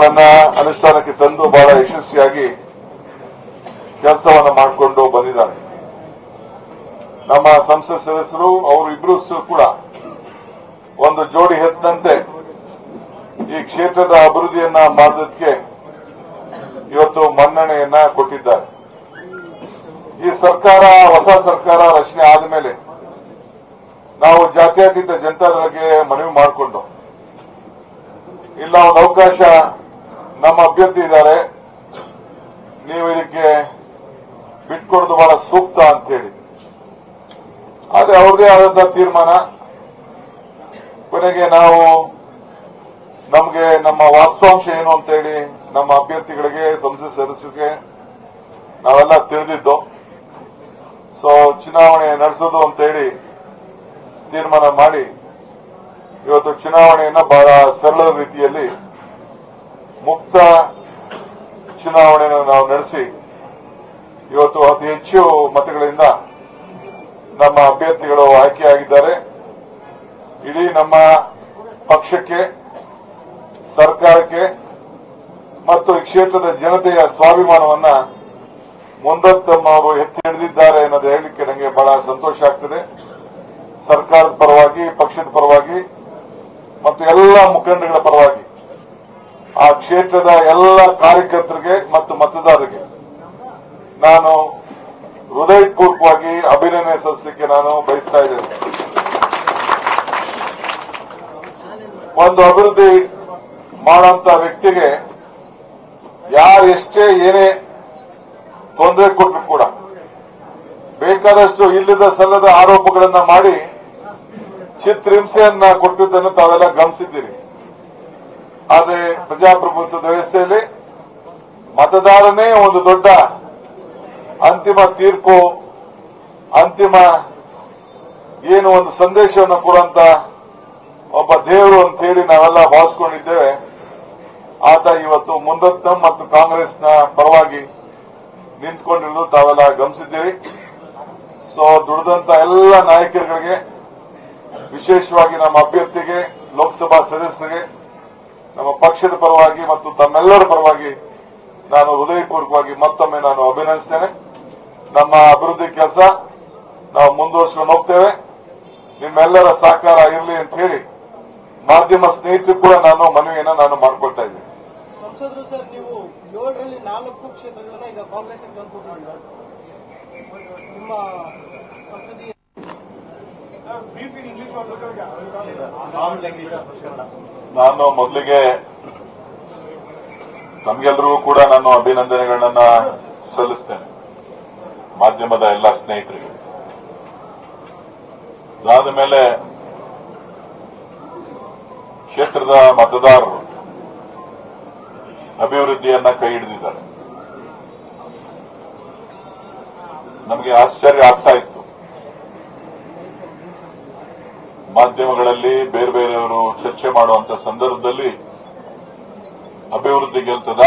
ಯೋಜನೆಗಳನ್ನ ಅನುಷ್ಠಾನಕ್ಕೆ ತಂದು ಬಹಳ ಯಶಸ್ವಿಯಾಗಿ ಕೆಲಸವನ್ನು ಮಾಡಿಕೊಂಡು ಬಂದಿದ್ದಾರೆ ನಮ್ಮ ಸಂಸತ್ ಸದಸ್ಯರು ಅವರು ಇಬ್ರು ಕೂಡ ಒಂದು ಜೋಡಿ ಹೆತ್ತಂತೆ ಈ ಕ್ಷೇತ್ರದ ಅಭಿವೃದ್ಧಿಯನ್ನ ಮಾಡೋದಕ್ಕೆ ಇವತ್ತು ಮನ್ನಣೆಯನ್ನ ಕೊಟ್ಟಿದ್ದಾರೆ ಈ ಸರ್ಕಾರ ಹೊಸ ಸರ್ಕಾರ ರಚನೆ ಆದ ಮೇಲೆ ನಾವು ಜಾತ್ಯತೀತ ಜನತಾದಳಕ್ಕೆ ಮನವಿ ಮಾಡಿಕೊಂಡು ಇಲ್ಲ ಒಂದು ಅವಕಾಶ ನಮ್ಮ ಅಭ್ಯರ್ಥಿ ಇದ್ದಾರೆ ನೀವು ಇದಕ್ಕೆ ಬಿಟ್ಕೊಡೋದು ಬಹಳ ಸೂಕ್ತ ಅಂತ ಹೇಳಿ ಆದ್ರೆ ಅವ್ರದೇ ಆದಂತಹ ತೀರ್ಮಾನ ಕೊನೆಗೆ ನಾವು ನಮಗೆ ನಮ್ಮ ವಾಸ್ತವಾಂಶ ಏನು ಅಂತ ಹೇಳಿ ನಮ್ಮ ಅಭ್ಯರ್ಥಿಗಳಿಗೆ ಸಂಸತ್ ಸದಸ್ಯರಿಗೆ ನಾವೆಲ್ಲ ತಿಳಿದಿದ್ದು ಸೊ ಚುನಾವಣೆ ನಡೆಸೋದು ಅಂತ ಹೇಳಿ ತೀರ್ಮಾನ ಮಾಡಿ ಇವತ್ತು ಚುನಾವಣೆಯನ್ನ ಬಹಳ ಸರಳ ರೀತಿಯಲ್ಲಿ ಮುಕ್ತ ಚುನಾವಣೆಯನ್ನು ನಾವು ನಡೆಸಿ ಇವತ್ತು ಅತಿ ಹೆಚ್ಚು ಮತಗಳಿಂದ ನಮ್ಮ ಅಭ್ಯರ್ಥಿಗಳು ಆಯ್ಕೆಯಾಗಿದ್ದಾರೆ ಇಡೀ ನಮ್ಮ ಪಕ್ಷಕ್ಕೆ ಸರ್ಕಾರಕ್ಕೆ ಮತ್ತು ಈ ಕ್ಷೇತ್ರದ ಜನತೆಯ ಸ್ವಾಭಿಮಾನವನ್ನ ಮುಂದತ್ತಮ್ಮ ಅವರು ಎತ್ತಿ ಹಿಡಿದಿದ್ದಾರೆ ಅನ್ನೋದು ಹೇಳಲಿಕ್ಕೆ ನನಗೆ ಬಹಳ ಸಂತೋಷ ಆಗ್ತದೆ ಸರ್ಕಾರದ ಪರವಾಗಿ ಪಕ್ಷದ ಪರವಾಗಿ ಮತ್ತು ಎಲ್ಲ ಮುಖಂಡಗಳ ಪರವಾಗಿ ಆ ಕ್ಷೇತ್ರದ ಎಲ್ಲ ಕಾರ್ಯಕರ್ತರಿಗೆ ಮತ್ತು ಮತದಾರರಿಗೆ ನಾನು ಹೃದಯಪೂರ್ವಕವಾಗಿ ಅಭಿನಂದನೆ ಸಲ್ಲಿಸಲಿಕ್ಕೆ ನಾನು ಬಯಸ್ತಾ ಇದ್ದೇನೆ ಒಂದು ಅಭಿವೃದ್ಧಿ ಮಾಡುವಂತ ವ್ಯಕ್ತಿಗೆ ಯಾರು ಎಷ್ಟೇ ಏನೇ ತೊಂದರೆ ಕೊಟ್ಟರು ಕೂಡ ಬೇಕಾದಷ್ಟು ಇಲ್ಲದ ಸಲ್ಲದ ಆರೋಪಗಳನ್ನ ಮಾಡಿ ಚಿತ್ರಹಿಂಸೆಯನ್ನ ಕೊಟ್ಟಿದ್ದನ್ನು ತಾವೆಲ್ಲ ಗಮನಿಸಿದ್ದೀರಿ ಆದ್ರೆ ಪ್ರಜಾಪ್ರಭುತ್ವದ ವ್ಯವಸ್ಥೆಯಲ್ಲಿ ಮತದಾರನೇ ಒಂದು ದೊಡ್ಡ ಅಂತಿಮ ತೀರ್ಪು ಅಂತಿಮ ಏನು ಒಂದು ಸಂದೇಶವನ್ನು ಕೊಡುವಂತ ಒಬ್ಬ ದೇವರು ಅಂತ ಹೇಳಿ ನಾವೆಲ್ಲ ಭಾವಿಸ್ಕೊಂಡಿದ್ದೇವೆ ಆತ ಇವತ್ತು ಮುಂದತ್ತ ಮತ್ತು ಕಾಂಗ್ರೆಸ್ನ ಪರವಾಗಿ ನಿಂತ್ಕೊಂಡಿರೋದು ತಾವೆಲ್ಲ ಗಮನಿಸಿದ್ದೀರಿ ಸೊ ದುಡಿದಂತ ಎಲ್ಲ ನಾಯಕರುಗಳಿಗೆ ವಿಶೇಷವಾಗಿ ನಮ್ಮ ಅಭ್ಯರ್ಥಿಗೆ ಲೋಕಸಭಾ ಸದಸ್ಯರಿಗೆ ನಮ್ಮ ಪಕ್ಷದ ಪರವಾಗಿ ಮತ್ತು ತಮ್ಮೆಲ್ಲರ ಪರವಾಗಿ ನಾನು ಹೃದಯಪೂರ್ವಕವಾಗಿ ಮತ್ತೊಮ್ಮೆ ನಾನು ಅಭಿನಂದಿಸ್ತೇನೆ ನಮ್ಮ ಅಭಿವೃದ್ಧಿ ಕೆಲಸ ನಾವು ಮುಂದುವರಿಸಿಕೊಂಡು ಹೋಗ್ತೇವೆ ನಿಮ್ಮೆಲ್ಲರ ಸಹಕಾರ ಇರಲಿ ಅಂತ ಹೇಳಿ ಮಾಧ್ಯಮ ಸ್ನೇಹಿತರು ಕೂಡ ನಾನು ಮನವಿಯನ್ನ ನಾನು ಮಾಡ್ಕೊಳ್ತಾ ಇದ್ದೀನಿ ಸಂಸದರು ಸರ್ ನೀವು ಏಳರಲ್ಲಿ ನಾಲ್ಕು ಕ್ಷೇತ್ರಗಳನ್ನ ಈಗ ಕಾಂಗ್ರೆಸ್ ತಂದ್ಕೊಟ್ಟಿದ್ದೀರಾ ನಿಮ್ಮ ಸಂಸದೀಯ ನಾನು ಮೊದಲಿಗೆ ನಮ್ಗೆಲ್ರಿಗೂ ಕೂಡ ನಾನು ಅಭಿನಂದನೆಗಳನ್ನ ಸಲ್ಲಿಸ್ತೇನೆ ಮಾಧ್ಯಮದ ಎಲ್ಲ ಸ್ನೇಹಿತರಿಗೆ ಅದಾದ ಮೇಲೆ ಕ್ಷೇತ್ರದ ಮತದಾರರು ಅಭಿವೃದ್ಧಿಯನ್ನ ಕೈ ಹಿಡಿದಿದ್ದಾರೆ ನಮಗೆ ಆಶ್ಚರ್ಯ ಆಗ್ತಾ ಇತ್ತು ಮಾಧ್ಯಮಗಳಲ್ಲಿ ಬೇರೆ ಬೇರೆಯವರು ಚರ್ಚೆ ಮಾಡುವಂತ ಸಂದರ್ಭದಲ್ಲಿ ಅಭಿವೃದ್ಧಿ ಗೆಲ್ತದ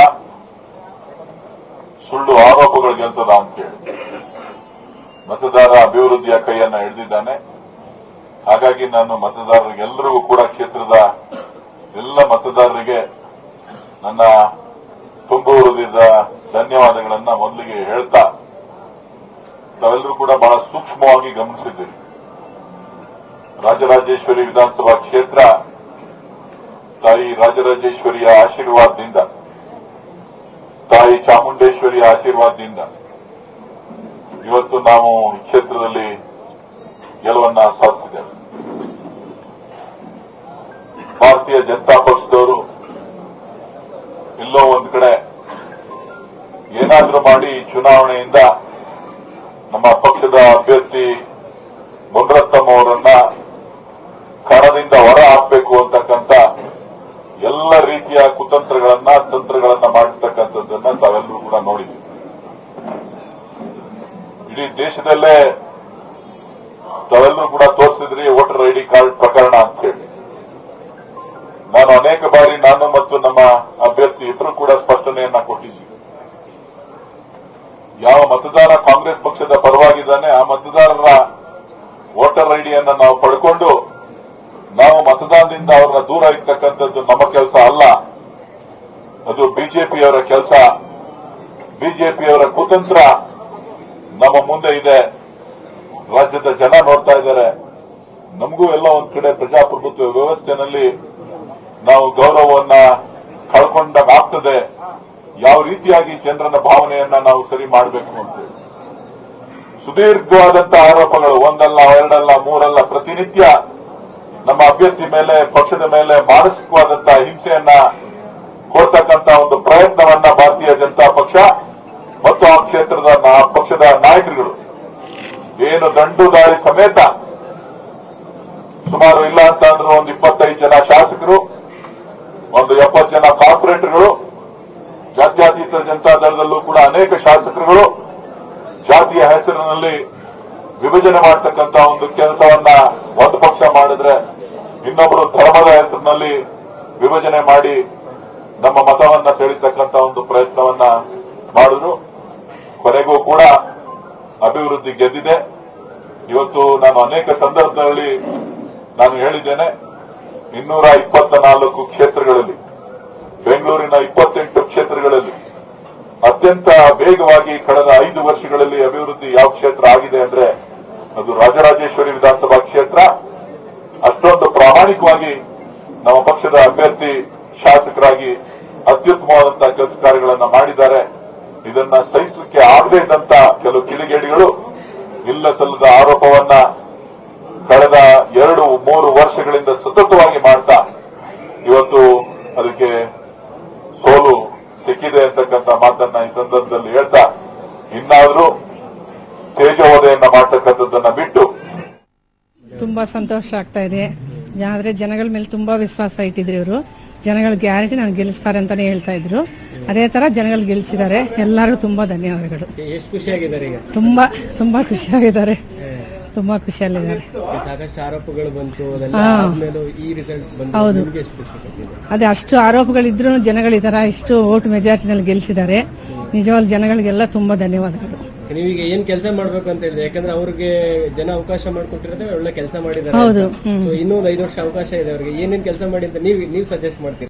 ಸುಳ್ಳು ಆರೋಪಗಳು ಗೆಲ್ತದ ಅಂತೇಳಿ ಮತದಾರ ಅಭಿವೃದ್ಧಿಯ ಕೈಯನ್ನ ಹಿಡಿದಿದ್ದಾನೆ ಹಾಗಾಗಿ ನಾನು ಮತದಾರರಿಗೆಲ್ಲರಿಗೂ ಕೂಡ ಕ್ಷೇತ್ರದ ಎಲ್ಲ ಮತದಾರರಿಗೆ ನನ್ನ ತುಂಬು ಹೃದಯದ ಧನ್ಯವಾದಗಳನ್ನ ಮೊದಲಿಗೆ ಹೇಳ್ತಾ ತಾವೆಲ್ಲರೂ ಕೂಡ ಬಹಳ ಸೂಕ್ಷ್ಮವಾಗಿ ಗಮನಿಸಿದ್ದೀರಿ ರಾಜರಾಜೇಶ್ವರಿ ವಿಧಾನಸಭಾ ಕ್ಷೇತ್ರ ತಾಯಿ ರಾಜರಾಜೇಶ್ವರಿಯ ಆಶೀರ್ವಾದದಿಂದ ತಾಯಿ ಚಾಮುಂಡೇಶ್ವರಿಯ ಆಶೀರ್ವಾದದಿಂದ ಇವತ್ತು ನಾವು ಈ ಕ್ಷೇತ್ರದಲ್ಲಿ ಗೆಲುವನ್ನ ಸಾಧಿಸಿದ್ದೇವೆ ಭಾರತೀಯ ಜನತಾ ಪಕ್ಷದವರು ಎಲ್ಲೋ ಒಂದ್ ಕಡೆ ಏನಾದ್ರೂ ಮಾಡಿ ಈ ಚುನಾವಣೆಯಿಂದ ನಮ್ಮ ಪಕ್ಷದ ಅಭ್ಯರ್ಥಿ ಮುನರತ್ನಂ ಅವರನ್ನ ಕಣದಿಂದ ಹೊರ ಹಾಕಬೇಕು ಅಂತಕ್ಕಂಥ ಎಲ್ಲ ರೀತಿಯ ಕುತಂತ್ರಗಳನ್ನ ತಂತ್ರಗಳನ್ನ ಮಾಡಿರ್ತಕ್ಕಂಥದ್ದನ್ನ ತಾವೆಲ್ಲರೂ ಕೂಡ ನೋಡಿದ್ದೀವಿ ಇಡೀ ದೇಶದಲ್ಲೇ ತಾವೆಲ್ಲರೂ ಕೂಡ ತೋರಿಸಿದ್ರಿ ವೋಟರ್ ಐಡಿ ಕಾರ್ಡ್ ಪ್ರಕರಣ ಅಂತ ಹೇಳಿ ನಾನು ಅನೇಕ ಬಾರಿ ನಾನು ಮತ್ತು ನಮ್ಮ ಅಭ್ಯರ್ಥಿ ಇಬ್ಬರು ಕೂಡ ಸ್ಪಷ್ಟನೆಯನ್ನ ಕೊಟ್ಟಿದ್ದೀವಿ ಯಾವ ಮತದಾರ ಕಾಂಗ್ರೆಸ್ ಪಕ್ಷದ ಪರವಾಗಿದ್ದಾನೆ ಆ ಮತದಾರರ ವೋಟರ್ ಐಡಿಯನ್ನ ನಾವು ಪಡ್ಕೊಂಡು ನಾವು ಮತದಾನದಿಂದ ಅವ್ರನ್ನ ದೂರ ಇರ್ತಕ್ಕಂಥದ್ದು ನಮ್ಮ ಕೆಲಸ ಅಲ್ಲ ಅದು ಬಿಜೆಪಿಯವರ ಕೆಲಸ ಬಿಜೆಪಿಯವರ ಕುತಂತ್ರ ನಮ್ಮ ಮುಂದೆ ಇದೆ ರಾಜ್ಯದ ಜನ ನೋಡ್ತಾ ಇದ್ದಾರೆ ನಮಗೂ ಎಲ್ಲ ಒಂದ್ ಕಡೆ ಪ್ರಜಾಪ್ರಭುತ್ವ ವ್ಯವಸ್ಥೆನಲ್ಲಿ ನಾವು ಗೌರವವನ್ನ ಕಳ್ಕೊಂಡಾಗ ಆಗ್ತದೆ ಯಾವ ರೀತಿಯಾಗಿ ಜನರನ್ನ ಭಾವನೆಯನ್ನ ನಾವು ಸರಿ ಮಾಡಬೇಕು ಅಂತೇಳಿ ಸುದೀರ್ಘವಾದಂತಹ ಆರೋಪಗಳು ಒಂದಲ್ಲ ಎರಡಲ್ಲ ಮೂರಲ್ಲ ಪ್ರತಿನಿತ್ಯ ನಮ್ಮ ಅಭ್ಯರ್ಥಿ ಮೇಲೆ ಪಕ್ಷದ ಮೇಲೆ ಮಾನಸಿಕವಾದಂತಹ ಹಿಂಸೆಯನ್ನ ಕೊಡ್ತಕ್ಕಂತ ಒಂದು ಪ್ರಯತ್ನವನ್ನ ಭಾರತೀಯ ಜನತಾ ಪಕ್ಷ ಮತ್ತು ಆ ಕ್ಷೇತ್ರದ ನಾ- ಪಕ್ಷದ ನಾಯಕರುಗಳು ಏನು ದಂಡು ದಾಳಿ ಸಮೇತ ಸುಮಾರು ಇಲ್ಲ ಅಂತ ಅಂದ್ರೆ ಒಂದು ಇಪ್ಪತ್ತೈದು ಜನ ಶಾಸಕರು ಒಂದು ಎಪ್ಪತ್ತು ಜನ ಕಾರ್ಪೊರೇಟರ್ಗಳು ಜಾತ್ಯತೀತ ಜನತಾ ದಳದಲ್ಲೂ ಕೂಡ ಅನೇಕ ಶಾಸಕರುಗಳು ಜಾತಿಯ ಹೆಸರಿನಲ್ಲಿ ವಿಭಜನೆ ಮಾಡತಕ್ಕಂತ ಒಂದು ಕೆಲಸವನ್ನ ಒಂದು ಪಕ್ಷ ಮಾಡಿದ್ರೆ ಇನ್ನೊಬ್ಬರು ಧರ್ಮದ ಹೆಸರಿನಲ್ಲಿ ವಿಭಜನೆ ಮಾಡಿ ನಮ್ಮ ಮತವನ್ನ ಸೆಳೀತಕ್ಕಂತ ಒಂದು ಪ್ರಯತ್ನವನ್ನ ಮಾಡಿದ್ರು ಕೊನೆಗೂ ಕೂಡ ಅಭಿವೃದ್ಧಿ ಗೆದ್ದಿದೆ ಇವತ್ತು ನಾನು ಅನೇಕ ಸಂದರ್ಭದಲ್ಲಿ ನಾನು ಹೇಳಿದ್ದೇನೆ ಇನ್ನೂರ ಇಪ್ಪತ್ತ ನಾಲ್ಕು ಕ್ಷೇತ್ರಗಳಲ್ಲಿ ಬೆಂಗಳೂರಿನ ಇಪ್ಪತ್ತೆಂಟು ಕ್ಷೇತ್ರಗಳಲ್ಲಿ ಅತ್ಯಂತ ವೇಗವಾಗಿ ಕಳೆದ ಐದು ವರ್ಷಗಳಲ್ಲಿ ಅಭಿವೃದ್ಧಿ ಯಾವ ಕ್ಷೇತ್ರ ಆಗಿದೆ ಅಂದ್ರೆ ಅದು ರಾಜರಾಜೇಶ್ವರಿ ವಿಧಾನಸಭಾ ಕ್ಷೇತ್ರ ಅಷ್ಟೊಂದು ಪ್ರಾಮಾಣಿಕವಾಗಿ ನಮ್ಮ ಪಕ್ಷದ ಅಭ್ಯರ್ಥಿ ಶಾಸಕರಾಗಿ ಅತ್ಯುತ್ತಮವಾದಂತಹ ಕೆಲಸ ಕಾರ್ಯಗಳನ್ನ ಮಾಡಿದ್ದಾರೆ ಇದನ್ನ ಸಹಿಸಲಿಕ್ಕೆ ಆಗದೇ ಇದ್ದಂತ ಕೆಲವು ಕಿಡಿಗೇಡಿಗಳು ಇಲ್ಲ ಸಲ್ಲದ ಆರೋಪವನ್ನ ಕಳೆದ ಎರಡು ಮೂರು ವರ್ಷಗಳಿಂದ ಸತತವಾಗಿ ಮಾಡ್ತಾ ಇವತ್ತು ಅದಕ್ಕೆ ಸೋಲು ಸಿಕ್ಕಿದೆ ಅಂತಕ್ಕಂಥ ಮಾತನ್ನ ಈ ಸಂದರ್ಭದಲ್ಲಿ ಹೇಳ್ತಾ ಇನ್ನಾದ್ರೂ ತೇಜೋವಧೆಯನ್ನ ಮಾಡ್ತಕ್ಕಂಥದ್ದನ್ನ ಬಿಟ್ಟು ತುಂಬಾ ಸಂತೋಷ ಆಗ್ತಾ ಇದೆ ಜ- ಆದ್ರೆ ಜನಗಳ ಮೇಲೆ ತುಂಬಾ ವಿಶ್ವಾಸ ಇಟ್ಟಿದ್ರು ಇವರು ಜನಗಳ ಗ್ಯಾರಂಟಿ ನಾನು ಗೆಲ್ಲಿಸ್ತಾರೆ ಅಂತಾನೆ ಹೇಳ್ತಾ ಇದ್ರು ಅದೇ ತರ ಜನಗಳು ಗೆಲ್ಲಿಸಿದ್ದಾರೆ ಎಲ್ಲರಿಗೂ ತುಂಬಾ ಧನ್ಯವಾದಗಳು ಎಷ್ಟು ಖುಷಿಯಾಗಿದ್ದಾರೆ ಈಗ ತುಂಬಾ ತುಂಬಾ ಖುಷಿಯಾಗಿದ್ದಾರೆ ತುಂಬಾ ಖುಷಿಯಲ್ಲಿದ್ದಾರೆ ಸಾಕಷ್ಟು ಆರೋಪಗಳು ಬಂತು ಅದೆಲ್ಲ ಹಾ. ಆದ್ಮೇಲೂ ಈ ರಿಸಲ್ಟ್ ಬಂದು ಹೌದು. ನಿಮ್ಗೆ ಎಷ್ಟು ಖುಷಿ ಕೊಟ್ಟಿದೆ ಅದೇ ಅಷ್ಟು ಆರೋಪಗಳಿದ್ರು ಜನಗಳು ಈ ತರ ಇಷ್ಟು ಓಟ್ ಮೆಜಾರಿಟಿನಲ್ಲಿ ಗೆಲ್ಲಿಸಿದ್ದಾರೆ ನಿಜವಾಗ್ಲೂ ಜನಗಳಿಗೆಲ್ಲ ತುಂಬಾ ಧನ್ಯವಾದಗಳು ನೀವೀಗ ಏನ್ ಕೆಲಸ ಮಾಡ್ಬೇಕು ಅಂತ ಹೇಳಿದ್ರೆ ಯಾಕಂದ್ರೆ ಅವ್ರಿಗೆ ಜನ ಅವಕಾಶ ಮಾಡ್ಕೊಟ್ಟಿರೋದೇ ಒಳ್ಳೆ ಕೆಲಸ ಮಾಡಿದ್ದಾರೆ ಹೌದು ಹ್ಮ್ ಸೊ ಇನ್ನೂ ಒಂದು ಐದು ವರ್ಷ ಅವಕಾಶ ಇದೆ ಅವ್ರಿಗೆ ಏನೇನ್ ಕೆಲಸ ಮಾಡಿ ಅಂತ ನೀವು ನೀವು ಸಜೆಸ್ಟ್ ಮಾಡ್ತೀರಿ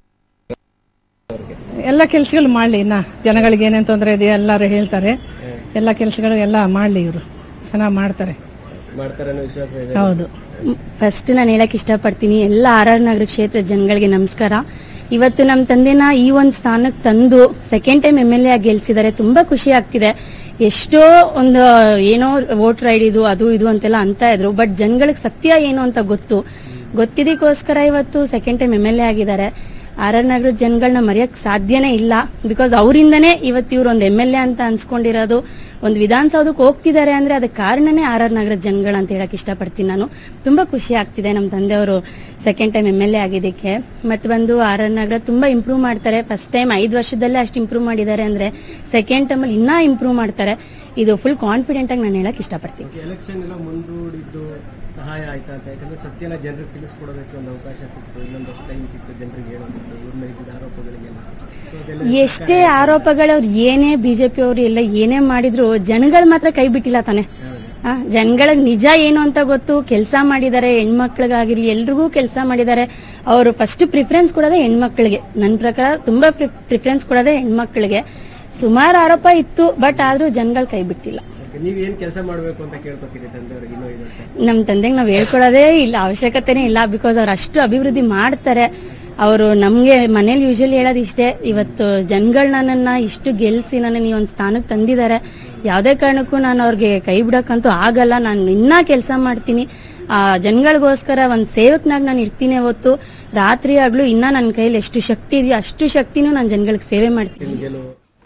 ಎಲ್ಲ ಕೆಲಸಗಳು ಮಾಡ್ಲಿ ಇನ್ನ ಜನಗಳಿಗೆ ಏನೇನ್ ತೊಂದರೆ ಇದೆ ಎಲ್ಲರೂ ಹೇಳ್ತಾರೆ ಎಲ್ಲ ಕೆಲಸಗಳು ಎಲ್ಲ ಮಾಡ್ಲಿ ಇವರು ಚೆನ್ನಾಗಿ ಮಾಡ್ತಾರೆ ಮಾಡ್ತಾರೆ ಅನ್ನೋ ವಿಶ್ವಾಸ ಇದೆ ಹೌದು ಫಸ್ಟ್ ನಾನು ಹೇಳಕ್ ಇಷ್ಟಪಡ್ತೀನಿ ಎಲ್ಲ ಆರ್ ಆರ್ ನಗರ ಕ್ಷೇತ್ರ ಜನಗಳಿಗೆ ನಮಸ್ಕಾರ ಇವತ್ತು ನಮ್ಮ ತಂದೆನ ಈ ಒಂದು ಸ್ಥಾನಕ್ಕೆ ತಂದು second time M L A ಆಗಿ ಗೆಲ್ಸಿದ್ದಾರೆ ತುಂಬಾ ಖುಷಿ ಆಗ್ತಿದೆ ಎಷ್ಟೋ ಒಂದು ಏನೋ ವೋಟರ್ ಐ ಡಿದು ಅದು ಇದು ಅಂತೆಲ್ಲ ಅಂತ ಇದ್ರು ಬಟ್ ಜನಗಳಿಗೆ ಸತ್ಯ ಏನು ಅಂತ ಗೊತ್ತು ಗೊತ್ತಿದ್ದಕ್ಕೋಸ್ಕರ ಇವತ್ತು second time M L A ಆಗಿದ್ದಾರೆ ಆರ್ ಆರ್ ನಗರದ ಜನಗಳನ್ನ ಮರೆಯಕ್ ಸಾಧ್ಯನೇ ಇಲ್ಲ ಬಿಕಾಸ್ ಅವರಿಂದನೇ ಇವತ್ತು ಇವ್ರು ಒಂದು ಎಮ್ ಎಲ್ ಎ ಅಂತ ಅನ್ಸ್ಕೊಂಡಿರೋದು ಒಂದು ವಿಧಾನಸೌಧಕ್ಕೆ ಹೋಗ್ತಿದ್ದಾರೆ ಅಂದ್ರೆ ಅದಕ್ಕೆ ಕಾರಣನೇ ಆರ್ ಆರ್ ನಗರದ ಜನಗಳು ಅಂತ ಹೇಳಕ್ ಇಷ್ಟಪಡ್ತೀನಿ ನಾನು ತುಂಬಾ ಖುಷಿ ಆಗ್ತಿದೆ ನಮ್ಮ ತಂದೆಯವರು second time M L A ಆಗಿದ್ದಕ್ಕೆ ಮತ್ತೆ ಬಂದು ಆರ್ ಆರ್ ನಗರ ತುಂಬಾ ಇಂಪ್ರೂವ್ ಮಾಡ್ತಾರೆ ಫಸ್ಟ್ ಟೈಮ್ ಐದು ವರ್ಷದಲ್ಲೇ ಅಷ್ಟು ಇಂಪ್ರೂವ್ ಮಾಡಿದ್ದಾರೆ ಅಂದ್ರೆ ಸೆಕೆಂಡ್ ಟೈಮಲ್ಲಿ ಇನ್ನೂ ಇಂಪ್ರೂವ್ ಮಾಡ್ತಾರೆ ಇದು ಫುಲ್ ಕಾನ್ಫಿಡೆಂಟ್ ಆಗಿ ನಾನು ಹೇಳಕ್ ಇಷ್ಟಪಡ್ತೀನಿ ಎಲೆಕ್ಷನ್ ಎಲ್ಲ ಮುಂದೂಡಿದ್ದು ಸಹಾಯ ಆಯ್ತಾ ಅಂತ ಯಾಕಂದ್ರೆ ಸತ್ಯನ ಜನರಿಗೆ ತಿಳಿಸ್ಕೊಡೋದಕ್ಕೆ ಒಂದು ಅವಕಾಶ ಸಿಕ್ತು ಇನ್ನೊಂದು ಟೈಮ್ ಸಿಕ್ತು ಜನರಿಗೆ ಹೇಳೋದಕ್ಕೆ ಇವ್ರ ಮೇಲೆ ಇದ್ದಿದ್ದ ಆರೋಪಗಳಿಗೆಲ್ಲ So ಅದೆಲ್ಲ ಎಷ್ಟೇ ಆರೋಪಗಳು ಅವ್ರು ಏನೇ ಬಿಜೆಪಿ ಅವರು ಎಲ್ಲ ಏನೇ ಮಾಡಿದ್ರು ಜನಗಳು ಮಾತ್ರ ಕೈ ಬಿಟ್ಟಿಲ್ಲ ತಾನೆ ಆ, ಜನಗಳಿಗೆ ನಿಜ ಏನು ಅಂತ ಗೊತ್ತು ಕೆಲಸ ಮಾಡಿದ್ದಾರೆ ಹೆಣ್ಮಕ್ಳಿಗಾಗಿರ್ಲಿ ಎಲ್ರಿಗೂ ಕೆಲಸ ಮಾಡಿದ್ದಾರೆ ಅವರು ಫಸ್ಟ್ ಪ್ರಿಫರೆನ್ಸ್ ಕೊಡೋದೇ ಹೆಣ್ಮಕ್ಳಿಗೆ ನನ್ನ ಪ್ರಕಾರ ತುಂಬಾ ಪ್ರಿಫರೆನ್ಸ್ ಕೊಡೋದೇ ಹೆಣ್ಮಕ್ಳಿಗೆ ಸುಮಾರು ಆರೋಪ ಇತ್ತು ಬಟ್ ಆದ್ರೂ ಜನಗಳು ಕೈ ಬಿಟ್ಟಿಲ್ಲ ನೀವ್ ಏನ್ ಕೆಲಸ ಮಾಡ್ಬೇಕು ಅಂತ ಕೇಳ್ಕೊತೀರಿ ತಂದೆಯವ್ರಿಗೆ ಇನ್ನೂ ಐದು ವರ್ಷ ನಮ್ ತಂದೆಗೆ ನಾವ್ ಹೇಳ್ಕೊಡೋದೇ ಇಲ್ಲ ಅವಶ್ಯಕತೆನೇ ಇಲ್ಲ ಬಿಕಾಸ್ ಅವ್ರು ಅಷ್ಟು ಅಭಿವೃದ್ಧಿ ಮಾಡ್ತಾರೆ ಅವರು ನಮ್ಗೆ ಮನೇಲಿ ಯೂಶಲಿ ಹೇಳೋದು ಇಷ್ಟೇ ಇವತ್ತು ಜನಗಳು ನನ್ನನ್ನ ಇಷ್ಟು ಗೆಲ್ಸಿ ನನ್ನ ಈ ಒಂದು ಸ್ಥಾನಕ್ಕೆ ತಂದಿದ್ದಾರೆ ಯಾವುದೇ ಕಾರಣಕ್ಕೂ ನಾನು ಅವ್ರಿಗೆ ಕೈ ಬಿಡಕ್ಕಂತೂ ಆಗಲ್ಲ ನಾನು ಇನ್ನ ಕೆಲಸ ಮಾಡ್ತೀನಿ ಆ ಜನಗಳಿಗೋಸ್ಕರ ಒಂದು ಸೇವಕನಾಗಿ ನಾನು ಇರ್ತೀನಿ ಹೊತ್ತು ರಾತ್ರಿ ಆಗ್ಲೂ ಇನ್ನ ನನ್ನ ಕೈಲಿ ಎಷ್ಟು ಶಕ್ತಿ ಇದೆಯೋ ಅಷ್ಟು ಶಕ್ತಿನೂ ನಾನು ಜನಗಳಿಗೆ ಸೇವೆ ಮಾಡ್ತೀನಿ ಗೆಲುವು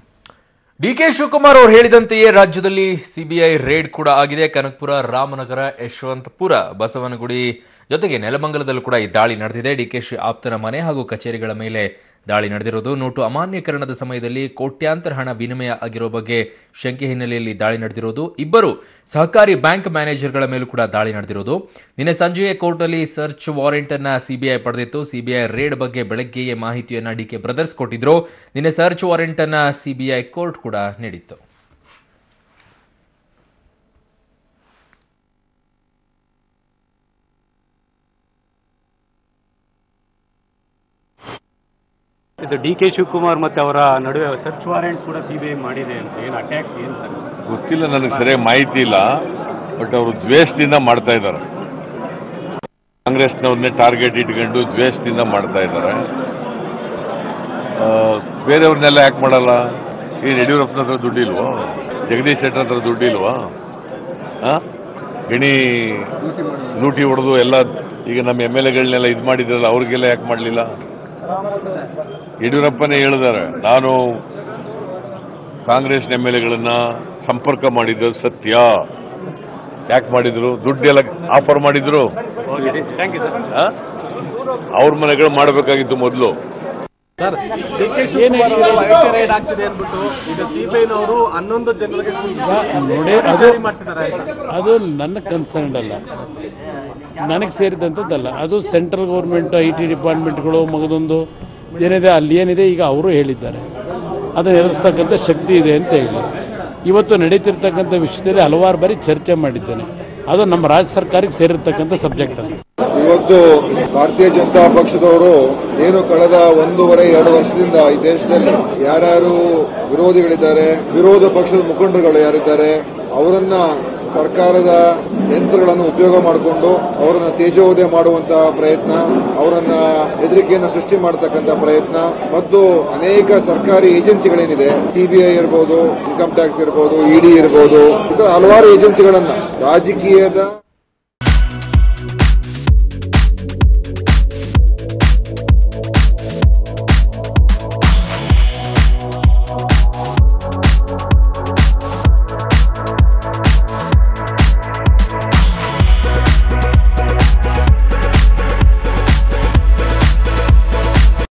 ಡಿ ಕೆ ಶಿವಕುಮಾರ್ ಅವರು ಹೇಳಿದಂತೆಯೇ ರಾಜ್ಯದಲ್ಲಿ ಸಿಬಿಐ ರೇಡ್ ಕೂಡ ಆಗಿದೆ ಕನಕಪುರ ರಾಮನಗರ ಯಶವಂತಪುರ ಬಸವನಗುಡಿ ಜೊತೆಗೆ ನೆಲಮಂಗಲದಲ್ಲೂ ಕೂಡ ಈ ದಾಳಿ ನಡೆದಿದೆ ಡಿಕೆಶಿ ಆಪ್ತನ ಮನೆ ಹಾಗೂ ಕಚೇರಿಗಳ ಮೇಲೆ ದಾಳಿ ನಡೆದಿರೋದು ನೋಟು ಅಮಾನ್ಯೀಕರಣದ ಸಮಯದಲ್ಲಿ ಕೋಟ್ಯಾಂತರ ಹಣ ವಿನಿಮಯ ಆಗಿರೋ ಬಗ್ಗೆ ಶಂಕೆ ಹಿನ್ನೆಲೆಯಲ್ಲಿ ದಾಳಿ ನಡೆದಿರೋದು ಇಬ್ಬರು ಸಹಕಾರಿ ಬ್ಯಾಂಕ್ ಮ್ಯಾನೇಜರ್ಗಳ ಮೇಲೂ ಕೂಡ ದಾಳಿ ನಡೆದಿರೋದು ನಿನ್ನೆ ಸಂಜೆಯೇ ಕೋರ್ಟ್ನಲ್ಲಿ ಸರ್ಚ್ ವಾರೆಂಟ್ ಅನ್ನ ಸಿಬಿಐ ಪಡೆದಿತ್ತು ಸಿಬಿಐ ರೇಡ್ ಬಗ್ಗೆ ಬೆಳಗ್ಗೆಯೇ ಮಾಹಿತಿಯನ್ನ ಡಿಕೆ ಬ್ರದರ್ಸ್ ಕೊಟ್ಟಿದ್ರು ನಿನ್ನೆ ಸರ್ಚ್ ವಾರೆಂಟ್ ಅನ್ನ ಸಿಬಿಐ ಕೋರ್ಟ್ ಕೂಡ ನೀಡಿತ್ತು ಇದು ಡಿ ಕೆ ಶಿವಕುಮಾರ್ ಮತ್ತೆ ಅವರ ನಡುವೆ ಸರ್ಚ್ ವಾರೆಂಟ್ ಕೂಡ ಸಿಬಿಐ ಮಾಡಿದೆ ಅಂತ ಏನು ಅಟ್ಯಾಕ್ ಏನು ಸರ್ ಗೊತ್ತಿಲ್ಲ ನನಗೆ ಸರಿಯಾಗಿ ಮಾಹಿತಿ ಇಲ್ಲ ಬಟ್ ಅವರು ದ್ವೇಷದಿಂದ ಮಾಡ್ತಾ ಇದ್ದಾರೆ ಕಾಂಗ್ರೆಸ್ನವ್ರನ್ನೇ ಟಾರ್ಗೆಟ್ ಇಟ್ಕೊಂಡು ದ್ವೇಷದಿಂದ ಮಾಡ್ತಾ ಇದ್ದಾರೆ ಆ, ಬೇರೆಯವ್ರನ್ನೆಲ್ಲ ಯಾಕೆ ಮಾಡಲ್ಲ ಏನು ಯಡಿಯೂರಪ್ಪನ ಹತ್ರ ದುಡ್ಡಿಲ್ವೋ ಜಗದೀಶ್ ಶೆಟ್ಟರ್ ಹತ್ರ ದುಡ್ಡಿಲ್ವಾ ಆ? ಗಣಿ ಲೂಟಿ ಹೊಡೆದು ಎಲ್ಲ ಈಗ ನಮ್ಮ ಎಮ್ ಎಲ್ ಎಗಳನ್ನೆಲ್ಲ ಇದು ಮಾಡಿದ್ರಲ್ಲ ಅವ್ರಿಗೆಲ್ಲ ಯಾಕೆ ಮಾಡಲಿಲ್ಲ ಯಡಿಯೂರಪ್ಪನೇ ಹೇಳಿದ್ದಾರೆ ನಾನು ಕಾಂಗ್ರೆಸ್ ಎಮ್ ಎಲ್ ಎಗಳನ್ನ ಸಂಪರ್ಕ ಮಾಡಿದ್ದು ಸತ್ಯ ಯಾಕೆ ಮಾಡಿದ್ರು ದುಡ್ಡೆಲ್ಲ ಆಫರ್ ಮಾಡಿದ್ರು ಥ್ಯಾಂಕ್ ಯು ಸರ್ ಆ? ಅವ್ರ ಮನೆಗಳು ಮಾಡಬೇಕಾಗಿತ್ತು ಮೊದಲು ಡಿ ಕೆ ಶಿವಕುಮಾರ್ ಅವರು ಐಟಿ ರೈಡ್ ಆಗ್ತಿದೆ ಅಂದ್ಬಿಟ್ಟು ಈಗ ಸಿಬಿಐನವರು ಹನ್ನೊಂದು ಜನರಿಗೆ ನೋಡಿ ಅದು ಮಾಡ್ತಿದ್ದಾರೆ ಅಂತ ಅದು ನನ್ನ ಕನ್ಸರ್ನ್ ಅಲ್ಲ ನನಗೆ ಸೇರಿದಂಥದ್ದಲ್ಲ ಅದು ಸೆಂಟ್ರಲ್ ಗೌರ್ಮೆಂಟ್ ಐ ಟಿ ಡಿಪಾರ್ಟ್ಮೆಂಟ್ಗಳು ಮಗದೊಂದು ಏನಿದೆ ಅಲ್ಲಿ ಏನಿದೆ ಈಗ ಅವರು ಹೇಳಿದ್ದಾರೆ ಅದನ್ನು ಎದುರಿಸ್ತಕ್ಕಂಥ ಶಕ್ತಿ ಇದೆ ಅಂತ ಹೇಳಿ ಇವತ್ತು ನಡೀತಿರ್ತಕ್ಕಂಥ ವಿಷಯದಲ್ಲಿ ಹಲವಾರು ಬಾರಿ ಚರ್ಚೆ ಮಾಡಿದ್ದೇನೆ ಅದು ನಮ್ಮ ರಾಜ್ಯ ಸರ್ಕಾರಕ್ಕೆ ಸೇರಿರ್ತಕ್ಕಂಥ ಸಬ್ಜೆಕ್ಟ್ ಅದು ಇವತ್ತು ಭಾರತೀಯ ಜನತಾ ಪಕ್ಷದವರು ಏನು ಕಳೆದ ಒಂದೂವರೆ ಎರಡು ವರ್ಷದಿಂದ ಈ ದೇಶದಲ್ಲಿ ಯಾರ್ಯಾರು ವಿರೋಧಿಗಳಿದ್ದಾರೆ ವಿರೋಧ ಪಕ್ಷದ ಮುಖಂಡರುಗಳು ಯಾರಿದ್ದಾರೆ ಅವರನ್ನ ಸರ್ಕಾರದ ಯಂತ್ರಗಳನ್ನು ಉಪಯೋಗ ಮಾಡಿಕೊಂಡು ಅವರನ್ನ ತೇಜೋವಧೆ ಮಾಡುವಂತಹ ಪ್ರಯತ್ನ ಅವರನ್ನ ಹೆದರಿಕೆಯನ್ನು ಸೃಷ್ಟಿ ಮಾಡತಕ್ಕಂತ ಪ್ರಯತ್ನ ಮತ್ತು ಅನೇಕ ಸರ್ಕಾರಿ ಏಜೆನ್ಸಿಗಳೇನಿದೆ ಸಿಬಿಐ ಇರ್ಬೋದು ಇನ್ಕಮ್ ಟ್ಯಾಕ್ಸ್ ಇರ್ಬೋದು ಇಡಿ ಇರ್ಬೋದು ಇತರ ಹಲವಾರು ಏಜೆನ್ಸಿಗಳನ್ನ ರಾಜಕೀಯದ